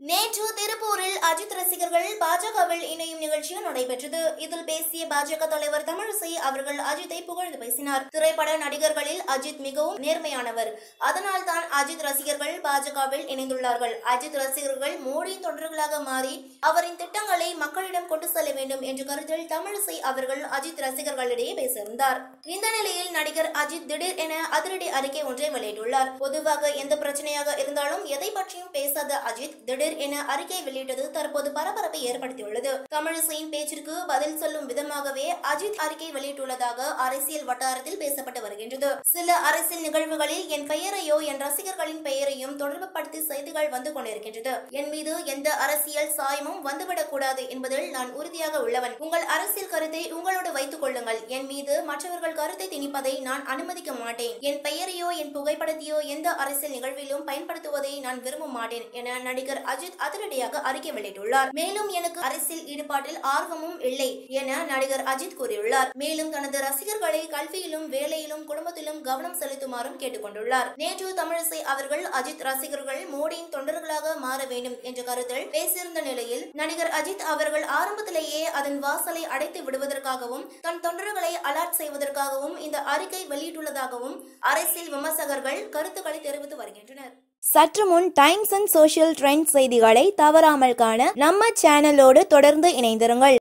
நேற்று திருப்பூரில் அஜித் ரசிகர்கள் பாஜகவில் இணையும் நிகழ்ச்சி நடைபெற்றது இதில் பேசிய பாஜக தலைவர் தமிழிசை அவர்கள் அஜித்தை புகழ்ந்து பேசினார் திரைப்பட நடிகர்களில் அஜித் மிகவும் நேர்மையானவர் அதனால் தான் அஜித் ரசிகர்கள் பாஜகவில் இணைந்துள்ளார்கள் அஜித் ரசிகர்கள் மோடியின் தொண்டர்களாக மாறி அவரின் திட்டங்களை மக்களிடம் கொண்டு செல்ல வேண்டும் என்ற கருத்தில் தமிழிசை அவர்கள் அஜித் ரசிகர்களிடையே பேசியிருந்தார் இந்த நிலையில் நடிகர் அஜித் திடீர் என அதிரடி அறிக்கை ஒன்றை வெளியிட்டுள்ளார் பொதுவாக எந்த பிரச்சனையாக இருந்தாலும் எதை பற்றியும் பேசாத அஜித் திடீர் என அறிக்கை வெளியிட்டது தற்போது பரபரப்பை ஏற்படுத்தியுள்ளது தமிழிசையின் பேச்சிற்கு பதில் சொல்லும் விதமாகவே அஜித் அறிக்கை வெளியிட்டுள்ளதாக அரசியல் வட்டாரத்தில் பேசப்பட்டு வருகின்றது சில அரசியல் நிகழ்வுகளில் என் பெயரையோ என் ரசிகர்களின் பெயரையும் தொடர்புபடுத்தி செய்திகள் வந்து கொண்டிருக்கின்றது என் மீது எந்த அரசியல் சாயமும் வந்துவிடக் கூடாது என்பதில் நான் உறுதியாக உள்ளவன் உங்கள் அரசியல் கருத்தை உங்களோடு வைத்துக் கொள்ளுங்கள் என் மீது மற்றவர்கள் கருத்தை திணிப்பதை நான் அனுமதிக்க மாட்டேன் என் பெயரையோ என் புகைப்படத்தையோ எந்த அரசியல் நிகழ்விலும் பயன்படுத்துவதை நான் விரும்ப மாட்டேன் என நடிகர் அஜித் அதிரடியாக அறிக்கை வெளியிட்டுள்ளார் மேலும் எனக்கு அரசியல் ஈடுபாட்டில் ஆர்வமும் இல்லை என நடிகர் அஜித் கூறியுள்ளார் மேலும் தனது ரசிகர்களை கல்வியிலும் வேலையிலும் குடும்பத்திலும் கவனம் செலுத்துமாறும் கேட்டுக்கொண்டுள்ளார் நேற்று தமிழிசை அவர்கள் அஜித் ரசிகர்கள் மோடியின் தொண்டர்களாக மாற வேண்டும் என்ற கருத்தில் பேசியிருந்த நிலையில் நடிகர் அஜித் அவர்கள் ஆரம்பத்திலேயே அதன் வாசலை அடைத்து விடுவதற்காகவும் தன் தொண்டர்களை அலர்ட் செய்வதற்காகவும் இந்த அறிக்கை வெளியிட்டுள்ளதாகவும் அரசியல் விமர்சகர்கள் கருத்துக்களை தெரிவித்து வருகின்றனர் சற்று முன் டைம்ஸ் அண்ட் சோஷியல் ட்ரெண்ட் செய்திகளை தவறாமல் காண நம்ம சேனலோடு தொடர்ந்து இணைந்திருங்கள்